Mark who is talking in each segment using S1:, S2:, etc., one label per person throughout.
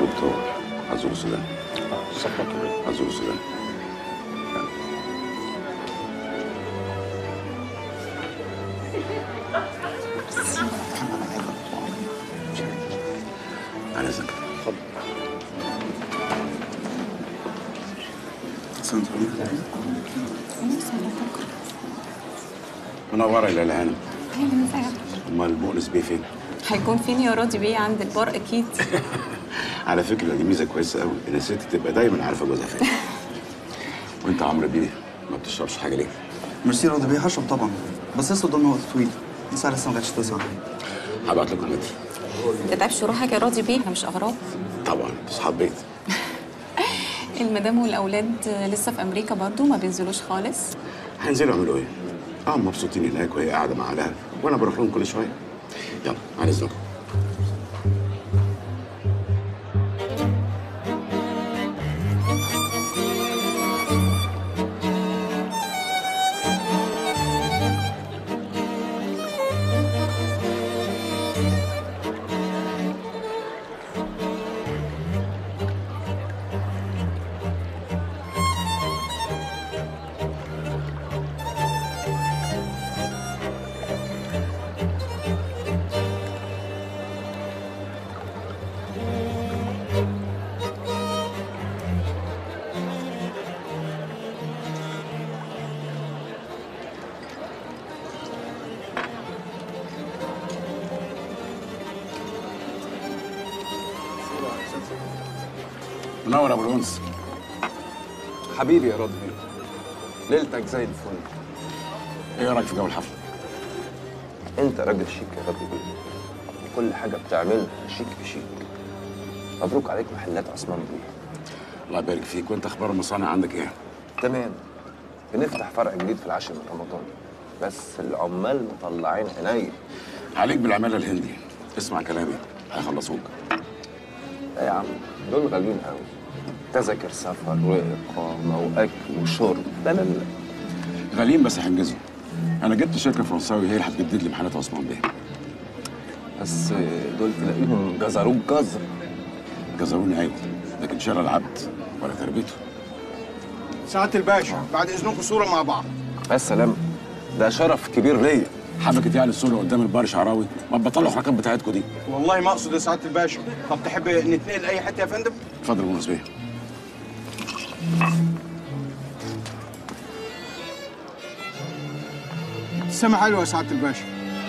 S1: دكتور عزوز السودان عزوز السودان على اذنك اتفضل منورة يا ليلى هانم
S2: اهلا وسهلا
S1: امال المؤنس بيه فين؟
S2: هيكون فين يا راضي بيه عند البار اكيد
S1: على فكرة دي ميزة كويسة قوي إن الست تبقى دايما عارفة جوزها فين وأنت عمرو بيه ما بتشربش حاجة ليه؟
S3: ميرسي راضي بيه هشرب طبعا بس لسه قدامنا وقت طويل الساعة لسه ما جاتش تسعة
S1: هبعت لك المتر
S2: تتعبش روحك يا راضي بيه احنا مش اغراب
S1: طبعا أصحاب بيت
S2: المدام والاولاد لسه في امريكا برضو ما بينزلوش خالص
S1: هينزلوا يعملوا إيه؟ اه مبسوطين هناك وهي قاعدة مع أهلها وأنا بروح لهم كل شوية يلا على إذنكم منور يا أبو الأنس
S4: حبيبي يا راضي ليلتك زي الفل
S1: إيه رأيك في جو الحفلة؟
S4: انت راجل شيك يا راضي بيه كل حاجه بتعملها شيك في شيك مبروك عليك محلات عثمان بيه
S1: الله يبارك فيك وأنت أخبار المصانع عندك إيه؟
S4: تمام بنفتح فرع جديد في العاشر من رمضان بس العمال مطلعين عينيا
S1: عليك بالعمالة الهندي اسمع كلامي هيخلصوك
S4: لا يا عم دول غاليين قوي تذاكر سفر واقامه واكل وشرب لا لا لا
S1: غاليين بس هنجزهم أنا جبت شركة فرنساوي هي اللي هتجدد لي محلات عثمان بيه
S4: بس دول تلاقيهم جزروك جزر
S1: جزروني أيوة لكن شراء العبد ولا تربيته
S5: سعادة الباشا بعد إذنكم صورة مع بعض
S4: يا سلام ده شرف كبير ليا
S1: حبكت يعني الصورة قدام البار شعراوي ما تبطلوا الحركات بتاعتكم دي
S5: والله ما أقصد يا سعادة الباشا طب تحب نتنقل أي حتة يا فندم؟
S1: اتفضل يا مهندس بيه
S5: السما حلوة يا سعادة الباشا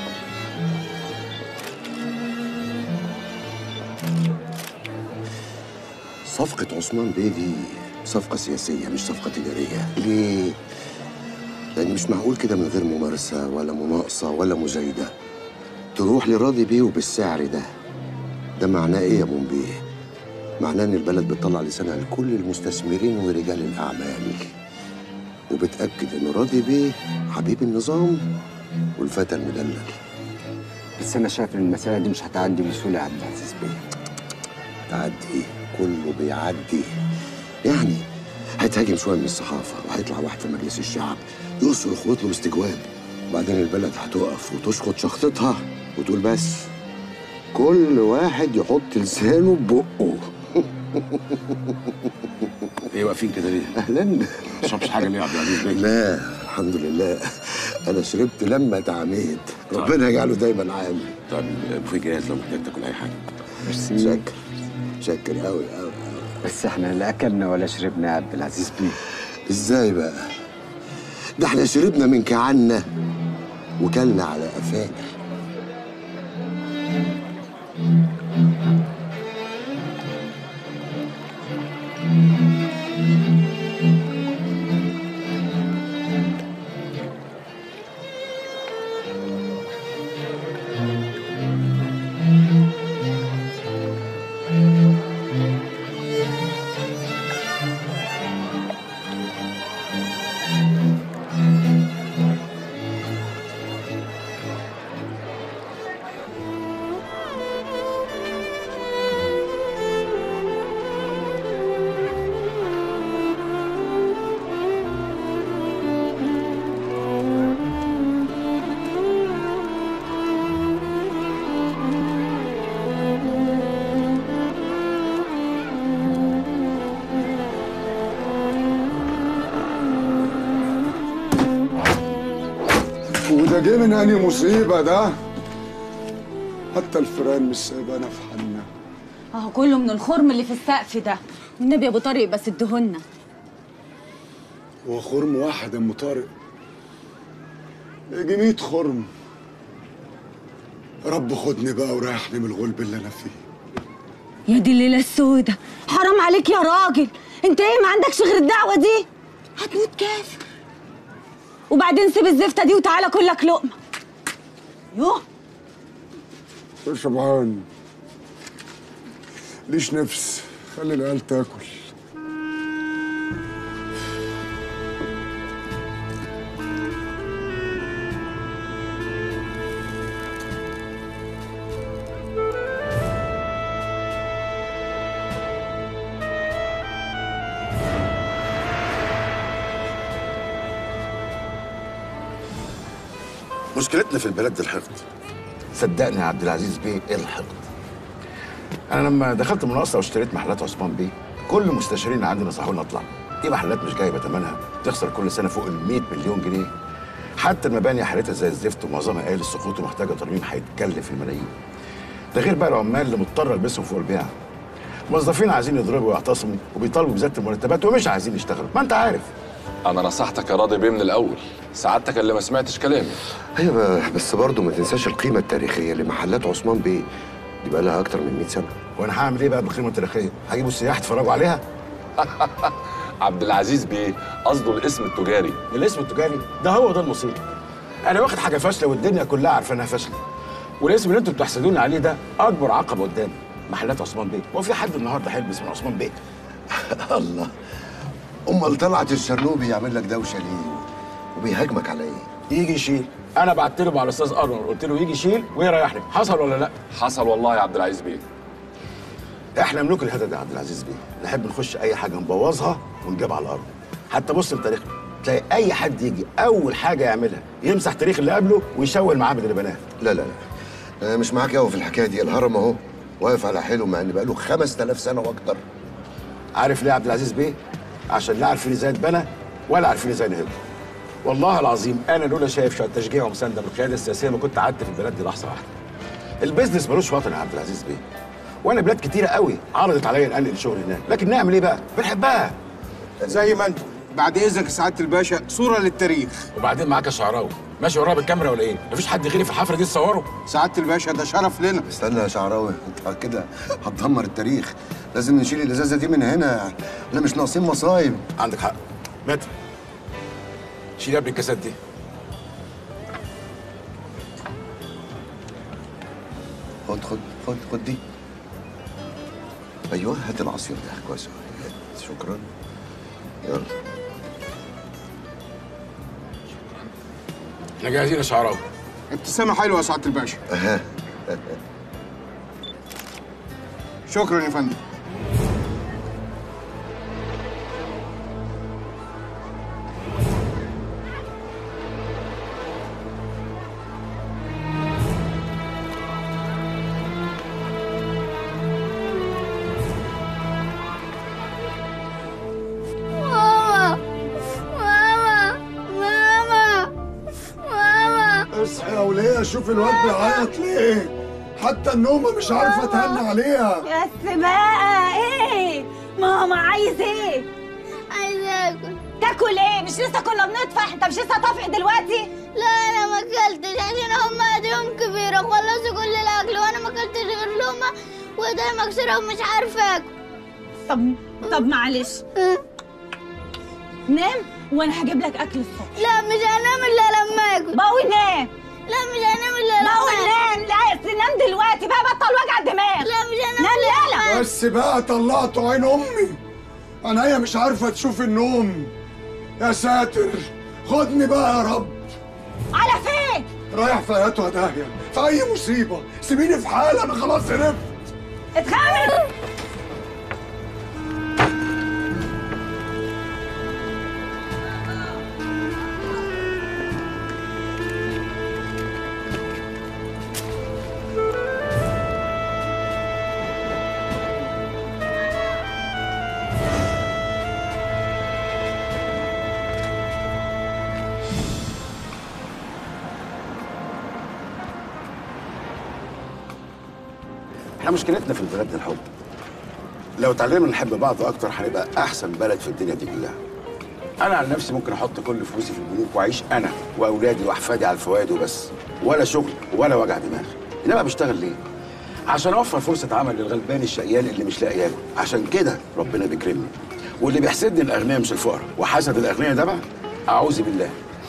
S6: صفقة عثمان بيه دي صفقة سياسية مش صفقة تجارية ليه؟ لأن مش معقول كده من غير ممارسة ولا مناقصة ولا مزايدة تروح لراضي بيه وبالسعر ده ده معناه إيه يا مون بيه؟ معناه إن البلد بتطلع لسانها لكل المستثمرين ورجال الأعمال وبتأكد إن راضي بيه حبيب النظام والفتى المدلل
S7: بس انا شايف ان المساله دي مش هتعدي بسهوله يا عبد العزيز بيه
S6: تعدي كله بيعدي يعني هيتهاجم شويه من الصحافه وهيطلع واحد في مجلس الشعب يصرخ ويطلب استجواب وبعدين البلد هتقف وتشخط شخطتها وتقول بس كل واحد يحط لسانه ببقه
S1: ايه واقفين كده ليه؟
S6: اهلا
S1: ما تشربش حاجة ليه يا عبد العزيز بيه؟
S6: لا الحمد لله انا شربت لما اتعميت ربنا يجعله دايما عام
S1: طب البوفيه جاهز لو محتاج تاكل أي حاجة
S7: ميرسي
S6: شكر شكر قوي قوي
S7: بس احنا لا اكلنا ولا شربنا يا عبد العزيز بيه
S6: ازاي بقى ده احنا شربنا من كعنا وكلنا على قفانا
S8: جه من انهي مصيبه ده حتى الفيران مش سايبانا في حالنا
S9: اهو كله من الخرم اللي في السقف ده النبي يا ابو طارق بس ادهولنا
S8: هو خرم واحد يا ام طارق يجي 100 خرم رب خدني بقى وريحني من الغلب اللي انا فيه
S9: يا دي الليله السودة حرام عليك يا راجل انت ايه ما عندكش غير الدعوه دي هتموت كافر وبعدين سيب الزفته دي وتعالى كلك لقمه يوه
S8: يا شبعان ليش نفس خلي العيال تاكل
S1: مشكلتنا في البلد دي الحقد صدقني يا عبد العزيز بيه ايه الحقد انا لما دخلت مناقصه واشتريت محلات عثمان بيه كل المستشارين اللي عندي نصحوني اطلع دي محلات مش جايبه ثمنها تخسر كل سنه فوق ال 100 مليون جنيه حتى المباني حالتها زي الزفت ومعظمها قايل السقوط ومحتاجه ترميم هيتكلف الملايين ده غير بقى العمال اللي مضطر البسهم فوق البيع موظفين عايزين يضربوا ويعتصموا وبيطالبوا بزياده المرتبات ومش عايزين يشتغلوا ما انت عارف
S10: انا نصحتك يا راضي بيه من الاول سعادتك اللي ما سمعتش كلامي
S6: ايوه بس برضه ما تنساش القيمه التاريخيه لمحلات عثمان بيه دي بقى لها اكتر من 100 سنه
S1: وانا هعمل ايه بقى بالقيمه التاريخيه؟ هجيبوا السياح يتفرجوا عليها؟
S10: عبد العزيز بيه قصده الاسم التجاري
S1: الاسم التجاري ده هو ده المصيبه انا واخد حاجه فاشله والدنيا كلها عارفه انها فاشله والاسم اللي انتوا بتحسدوني عليه ده اكبر عقبه قدامي محلات عثمان بيه هو في حد النهارده هيلبس من عثمان بيه
S6: الله امال طلعت الشرنوبي يعمل لك دوشه ليه وبيهاجمك على ايه
S1: يجي يشيل انا بعت له على الاستاذ انور قلت له يجي يشيل ويريحني حصل ولا لا
S10: حصل والله يا عبد العزيز بيه
S1: احنا ملوك الهدى يا عبد العزيز بيه نحب نخش اي حاجه نبوظها ونجيبها على الارض حتى بص لتاريخنا تلاقي اي حد يجي اول حاجه يعملها يمسح تاريخ اللي قبله ويشوه المعابد اللي بناها
S6: لا لا لا أنا مش معاك قوي في الحكايه دي الهرم اهو واقف على حيله مع ان بقاله 5000 سنه واكتر
S1: عارف ليه يا عبد العزيز بيه؟ عشان لا عارفين ازاي اتبنى ولا عارفين ازاي نهده. والله العظيم انا لولا شايف شويه تشجيع ومسانده من القياده السياسيه ما كنت قعدت في البلد دي لحظه واحده. البيزنس ملوش وطن يا عبد العزيز بيه. وانا بلاد كتيره قوي عرضت عليا انقل الشغل هناك، لكن نعمل ايه بقى؟ بنحبها.
S5: زي ما انتم بعد اذنك يا سعاده الباشا صوره للتاريخ
S1: وبعدين معاك الشعراوي ماشي وراها بالكاميرا ولا ايه؟ مفيش حد غيري في الحفله دي تصوره؟
S5: سعاده الباشا ده شرف لنا
S6: استنى يا شعراوي انت كده هتدمر التاريخ لازم نشيل الازازه دي من هنا احنا مش ناقصين مصايب
S1: عندك حق. متر. شيل يا ابني الكاسات دي.
S6: خد خد خد خد دي ايوه هات العصير ده كويس أوي. هات. شكرا يلا
S1: احنا جاهزين يا شعراوي.
S5: ابتسامه حلوه يا سعاده الباشا
S6: اها
S5: شكرا يا فندم
S11: ماما ماما ماما ماما
S8: اصحي يا وليه شوف الواد بيعيط ليه حتى النومه مش عارفه تهنى عليها
S9: بس بقى ايه ماما عايز ايه
S11: عايزة اكل
S9: تاكل ايه مش لسه كنا بنطفح انت مش لسه طافح دلوقتي
S11: لا انا ما اكلتش عشان هم ايديهم كبيرة خلصوا كل الاكل وانا ما اكلتش غير لقمة وايديا مكسورة ومش عارفة اكل
S9: طب طب معلش نام وانا هجيب لك اكل الصبح
S11: لا مش هنام الا لما اكل
S9: بقول نام
S11: لا مش هنام الا لما
S9: بقول
S11: اكل
S9: نام لا تنام دلوقتي بقى بطل وجع الدماغ
S11: لا مش هنام
S9: نام
S11: الا
S9: يلا
S11: لما
S8: بس بقى طلعتوا عين امي عينيا مش عارفه تشوف النوم يا ساتر خدني بقى يا رب
S9: على فين
S8: رايح في حياته داهيه في اي مصيبه سيبيني في حالي انا خلاص عرفت
S9: اتخانق
S1: احنا مشكلتنا في البلد دي الحب لو اتعلمنا نحب بعض اكتر هنبقى احسن بلد في الدنيا دي كلها انا عن نفسي ممكن احط كل فلوسي في البنوك واعيش انا واولادي واحفادي على الفوائد وبس ولا شغل ولا وجع دماغ انما بشتغل ليه عشان اوفر فرصه عمل للغلبان الشقيان اللي مش لاقي ياكل عشان كده ربنا بيكرمني واللي بيحسدني الاغنياء مش الفقراء وحسد الاغنياء ده بقى اعوذ بالله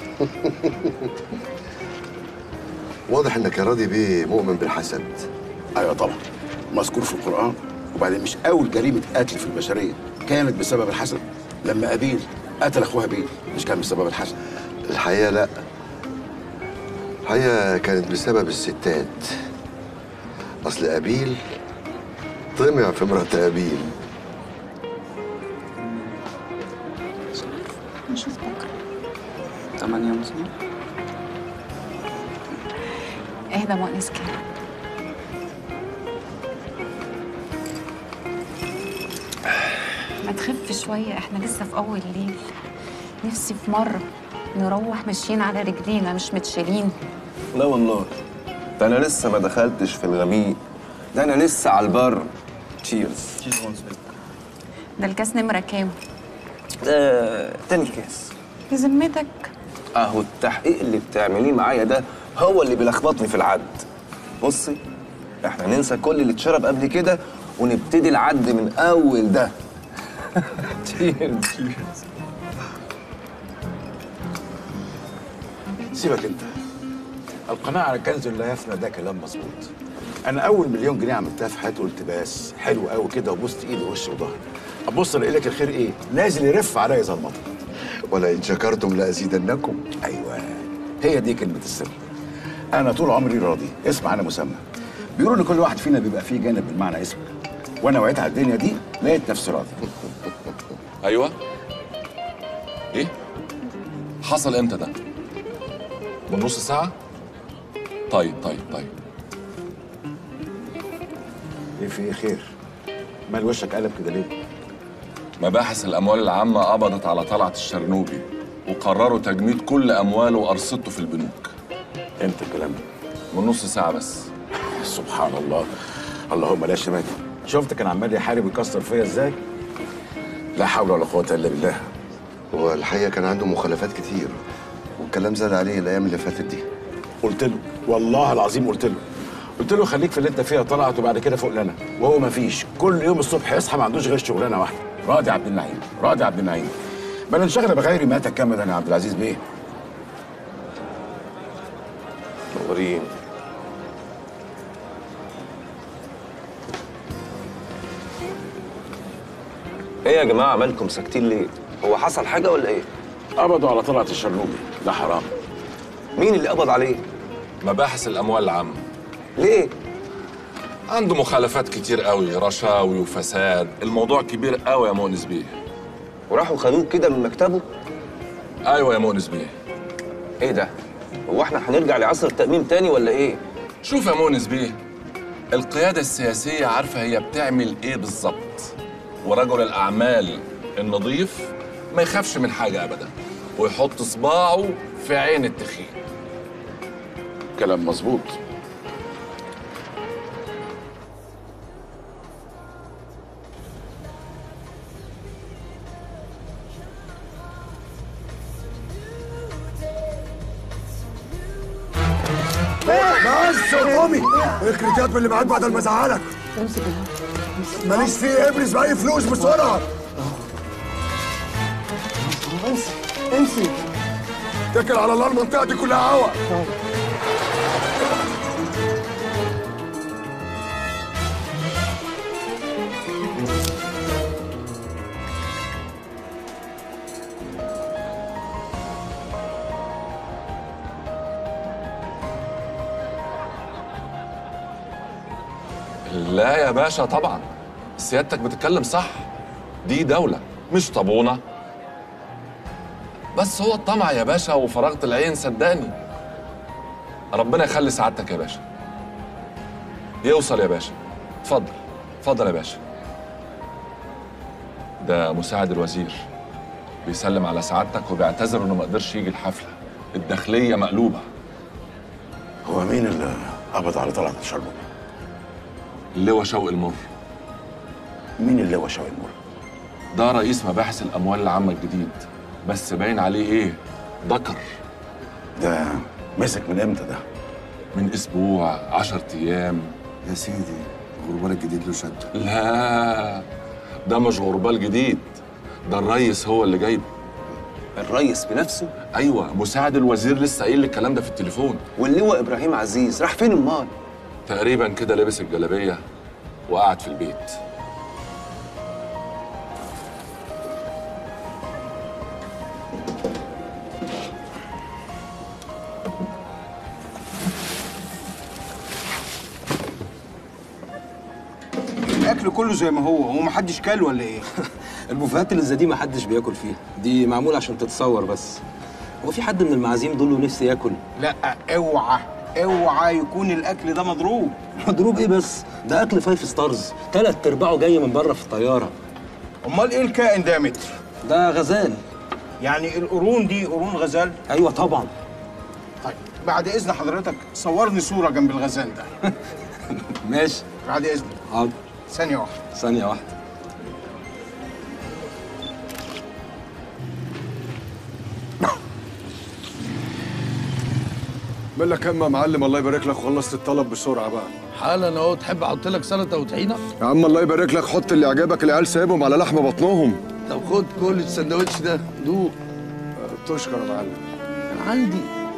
S6: واضح انك يا راضي بيه مؤمن بالحسد
S1: ايوه طبعا مذكور في القران وبعدين مش اول جريمه قتل في البشريه كانت بسبب الحسد لما قابيل قتل اخوه هابيل مش كان بسبب الحسد
S6: الحقيقه لا الحقيقه كانت بسبب الستات اصل ابيل طمع في مرات ابيل
S2: نشوف بكره
S3: تمانية مثلا
S2: اهدى مؤنس كده ما تخف شوية احنا لسه في أول ليل نفسي في مرة نروح ماشيين على رجلينا مش متشالين
S4: لا والله ده انا لسه ما دخلتش في الغميق ده انا لسه على البر تشيرز
S2: ده الكاس نمرة كام؟
S4: ده تاني كاس
S2: بذمتك
S4: اهو التحقيق اللي بتعمليه معايا ده هو اللي بيلخبطني في العد بصي احنا ننسى كل اللي اتشرب قبل كده ونبتدي العد من اول ده تشيرز
S1: سيبك انت القناعه على كنز لا يفنى ده كلام مظبوط انا اول مليون جنيه عملتها في حياتي قلت بس حلو قوي كده وبوست ايدي ووش وظهر ابص الاقي لك الخير ايه نازل يرف عليا زي المطر
S6: ولئن شكرتم لازيدنكم
S1: ايوه هي دي كلمه السر انا طول عمري راضي اسمع انا مسمى بيقولوا ان كل واحد فينا بيبقى فيه جانب بالمعنى اسمه وانا وعيت على الدنيا دي لقيت نفسي راضي
S10: ايوه ايه حصل امتى ده من نص ساعه طيب طيب طيب
S1: ايه في ايه خير مال وشك قلب كده ليه
S10: مباحث الاموال العامه قبضت على طلعت الشرنوبي وقرروا تجميد كل امواله وارصدته في البنوك
S1: امتى الكلام ده
S10: من نص ساعه بس
S1: سبحان الله اللهم لا شماتة شفت كان عمال يحارب ويكسر فيا ازاي لا حول ولا قوه الا بالله
S6: هو الحقيقه كان عنده مخالفات كتير والكلام زاد عليه الايام اللي فاتت دي
S1: قلت له والله العظيم قلت له قلت له خليك في اللي انت فيها طلعت وبعد كده فوق لنا وهو ما فيش كل يوم الصبح يصحى ما عندوش غير شغلانه واحده راضي عبد النعيم راضي عبد النعيم بل انشغل بغيري ما تكمل يا عبد العزيز بيه
S4: منورين ايه يا جماعه مالكم ساكتين ليه هو حصل حاجه ولا ايه
S1: قبضوا على طلعت الشرنوبي ده حرام
S4: مين اللي قبض عليه
S10: مباحث الاموال العامه
S4: ليه
S10: عنده مخالفات كتير قوي رشاوي وفساد الموضوع كبير قوي يا مؤنس بيه
S4: وراحوا خدوه كده من مكتبه
S10: ايوه يا مؤنس بيه
S4: ايه ده هو احنا هنرجع لعصر التأميم تاني ولا ايه
S10: شوف يا مؤنس بيه القيادة السياسية عارفة هي بتعمل ايه بالظبط ورجل الأعمال النظيف ما يخافش من حاجة أبدا ويحط صباعه في عين التخين
S1: كلام مظبوط
S8: بس يا قومي الكريتات من اللي معاك بدل ما ازعلك ماليش فيه ابرز باي فلوس بسرعه امسك امسك اتكل على الله المنطقه دي كلها هوا
S10: لا يا باشا طبعا سيادتك بتتكلم صح دي دولة مش طابونة بس هو الطمع يا باشا وفراغة العين صدقني ربنا يخلي سعادتك يا باشا يوصل يا باشا اتفضل اتفضل يا باشا ده مساعد الوزير بيسلم على سعادتك وبيعتذر انه ما قدرش يجي الحفله الداخليه مقلوبه
S1: هو مين اللي قبض على طلعت الشرنوبي
S10: اللواء شوقي المر
S1: مين اللواء شوقي المر
S10: ده رئيس مباحث الاموال العامه الجديد بس باين عليه ايه ذكر
S1: ده مسك من امتى ده
S10: من اسبوع عشر ايام
S6: يا سيدي غربال الجديد له شده
S10: لا ده مش غربال جديد ده الريس هو اللي جايبه
S4: الريس بنفسه
S10: ايوه مساعد الوزير لسه قايل لي الكلام ده في التليفون
S4: واللواء ابراهيم عزيز راح فين امال
S10: تقريبا كده لابس الجلابيه وقعد في البيت
S5: الاكل كله زي ما هو هو محدش كل ولا ايه
S12: البوفيهات اللي زي دي ما حدش بياكل فيها دي معمول عشان تتصور بس هو في حد من المعازيم دول له نفسه ياكل
S5: لا اوعى اوعى يكون الاكل ده مضروب
S12: مضروب ايه بس ده اكل فايف ستارز تلات ارباعه جاي من بره في الطياره
S5: امال ايه الكائن ده يا متر
S12: ده غزال
S5: يعني القرون دي قرون غزال
S12: ايوه طبعا
S5: طيب بعد اذن حضرتك صورني صوره جنب الغزال ده
S12: ماشي
S5: بعد اذنك
S12: حاضر
S5: ثانيه واحده
S12: ثانيه واحده
S8: من لك هم يا معلم الله يبارك لك خلصت الطلب بسرعه بقى
S13: حالا اهو تحب احط لك سلطه وطحينه
S8: يا عم الله يبارك لك حط اللي يعجبك العيال سايبهم على لحم بطنهم
S13: طب خد كل السندوتش ده دوق
S8: تشكر يا معلم
S13: كان عندي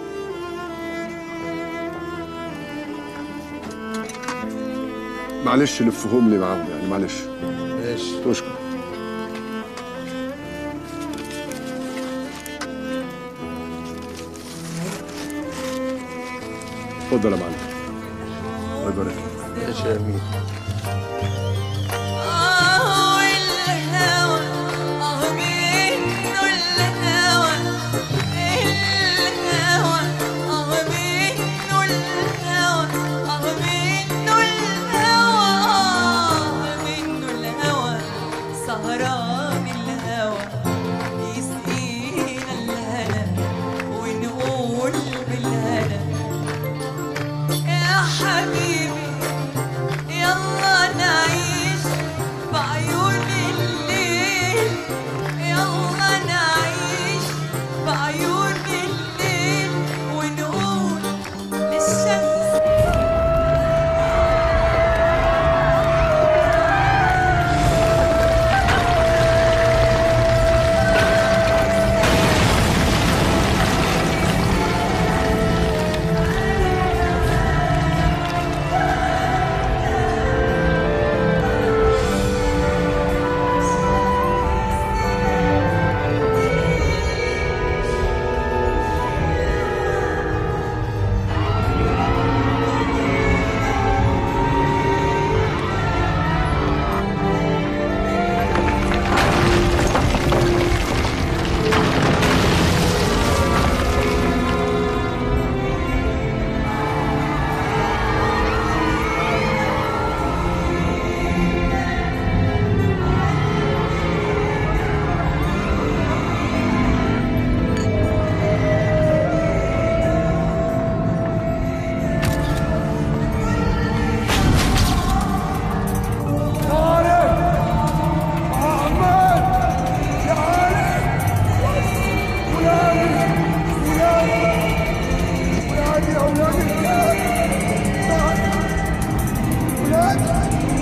S8: معلش لفهم لي معاهم يعني معلش
S13: ماشي
S8: تشكر اتفضل يا معلم الله يبارك لك
S13: ماشي يا امين
S14: آه الهوى آه منه الهوى الهوى آه منه الهوى آه منه الهوى آه منه الهوى سهران الهوى يسقينا الهنا ونقول بالهنا يا حبيبي يلا نعيش بعيون الليل يلا نعيش بعيون الليل ونقول للشمس
S8: ولاد